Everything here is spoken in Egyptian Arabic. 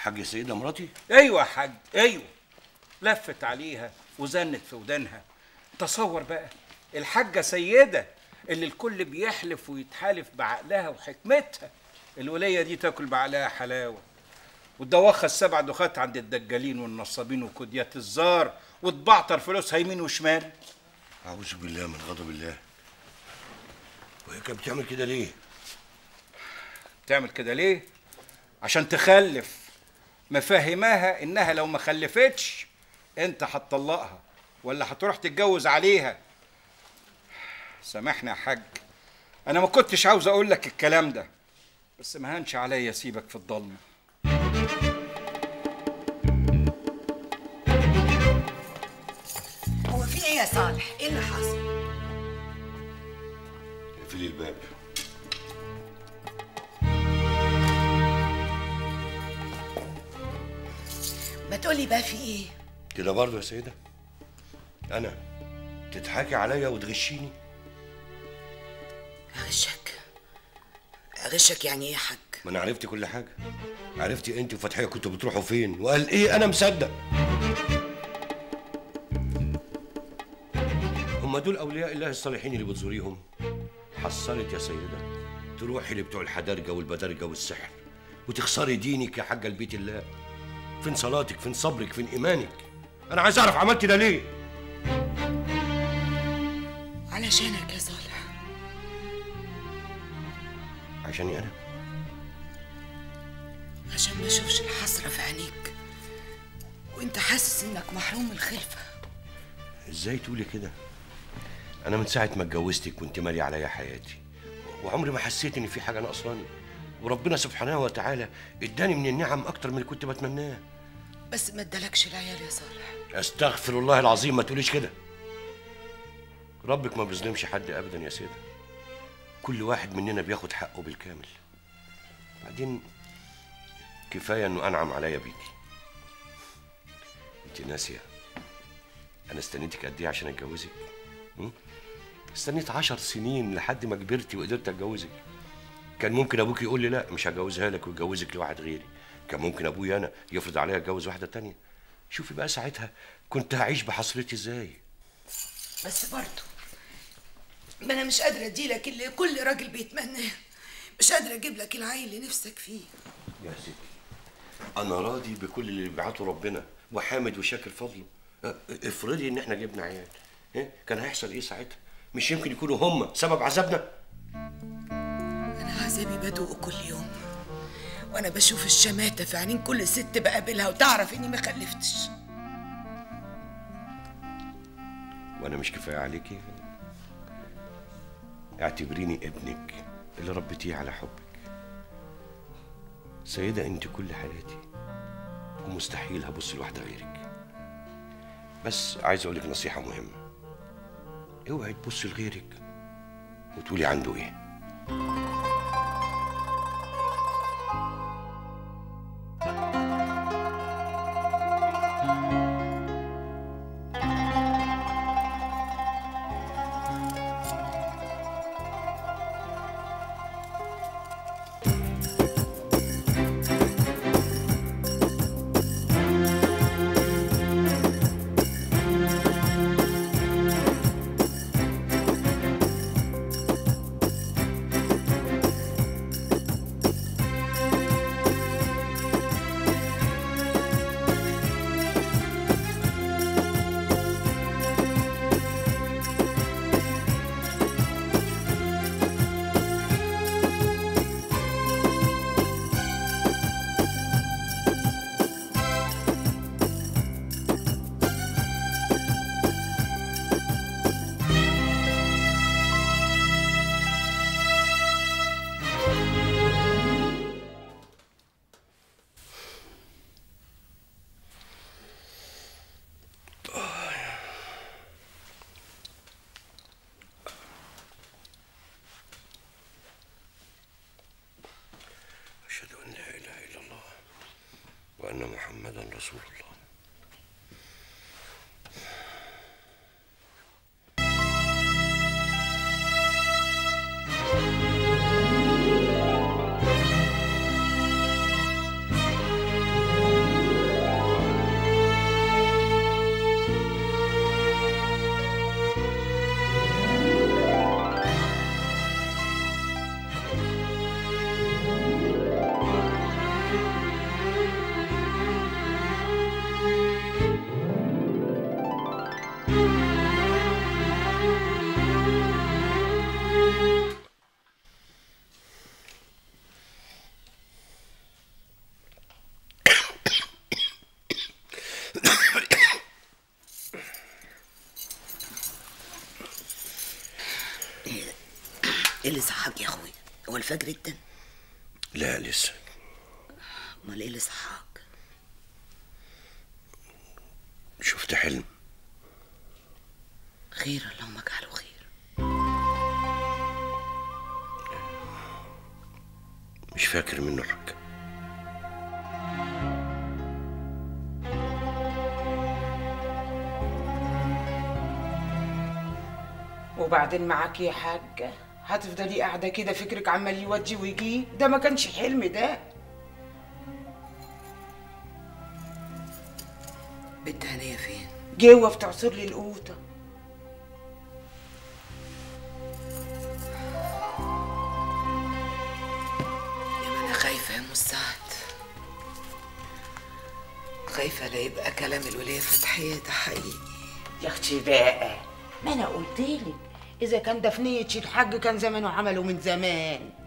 حاج سيدة مراتي ايوه يا حاج ايوه لفت عليها وزنت في ودانها تصور بقى الحاجه سيده اللي الكل بيحلف ويتحالف بعقلها وحكمتها الوليه دي تاكل بعقلها حلاوه وتدوخها السبع دخات عند الدجالين والنصابين وكديات الزار وتبعتر فلوسها يمين وشمال اعوذ بالله من غضب الله وهي كانت بتعمل كده ليه تعمل كده ليه عشان تخلف مفهماها انها لو ما خلفتش انت هتطلقها ولا هتروح تتجوز عليها سامحني يا حاج انا ما كنتش عاوز اقول لك الكلام ده بس ما هانش عليا اسيبك في الضلمه هو في ايه يا صالح ايه اللي حصل اقفلي الباب ما تقولي بقى في ايه كده برضه يا سيدة انا تضحكي عليا وتغشيني اغشك اغشك يعني ايه يا حاج ما انا عرفت كل حاجة عرفتي انت وفتحية كنتوا بتروحوا فين وقال ايه انا مصدق هم دول اولياء الله الصالحين اللي بتزوريهم حصلت يا سيدة تروحي لبتوع الحدرجة والبدرجة والسحر وتخسري دينك يا حاجة البيت الله فين صلاتك فين صبرك فين ايمانك انا عايز اعرف عملت ده ليه علشانك يا صالح عشاني انا عشان ما اشوفش الحسره في عينيك وانت حاسس انك محروم الخلفه ازاي تقولي كده انا من ساعه ما اتجوزتك كنت مالي عليا حياتي وعمري ما حسيت ان في حاجه ناقصاني وربنا سبحانه وتعالى اداني من النعم اكتر من اللي كنت بتمناه بس ما ادالكش العيال يا صالح استغفر الله العظيم ما تقوليش كده ربك ما بيظلمش حد ابدا يا سيدة كل واحد مننا بياخد حقه بالكامل بعدين كفايه انه انعم عليا بيكي انت ناسيه انا استنيتك قد ايه عشان اتجوزك م? استنيت عشر سنين لحد ما كبرتي وقدرت اتجوزك كان ممكن ابوك يقول لي لا مش هجوزها لك ويجوزك لواحد غيري كان ممكن ابويا انا يفرض عليا اتجوز واحده تانية شوفي بقى ساعتها كنت هعيش بحسرتي ازاي بس برضه ما انا مش قادره اديلك اللي كل راجل بيتمناه مش قادره اجيب لك العيل اللي نفسك فيه يا ستي انا راضي بكل اللي بيبعته ربنا وحامد وشاكر فضله اه، افرضي ان احنا جبنا عيال اه، كان هيحصل ايه ساعتها مش يمكن يكونوا هم سبب عذابنا انا عذابي بدوق كل يوم وانا بشوف الشماتة في عينين كل ست بقابلها وتعرف اني ما خلفتش وانا مش كفايه عليكي اعتبريني ابنك اللي ربيتيه على حبك سيدة انت كل حياتي ومستحيل هبص لواحدة غيرك بس عايز اقولك نصيحة مهمة اوعي تبصي لغيرك وتقولي عنده ايه أشهد أن لا إله إلا الله وأن محمدا رسول الله اللي صحاك يا اخويا هو الفجر اتن لا لسه امال ايه اللي صحاك شفت حلم خير اللهم اجعله خير مش فاكر منه حاجة وبعدين معاك يا حاجة هتفضلي قاعدة كده فكرك عمال يودي ويجيب ده ما كانش حلم ده بنت هنيه فين جوه بتعصر لي القوطة يا ما انا خايفه يا ام سعد خايفه لا يبقى كلام الوليه فتحيه ده حقيقي يا اختي بقى ما انا قلت لك اذا كان ده في نية الحاج كان زمانه عمله من زمان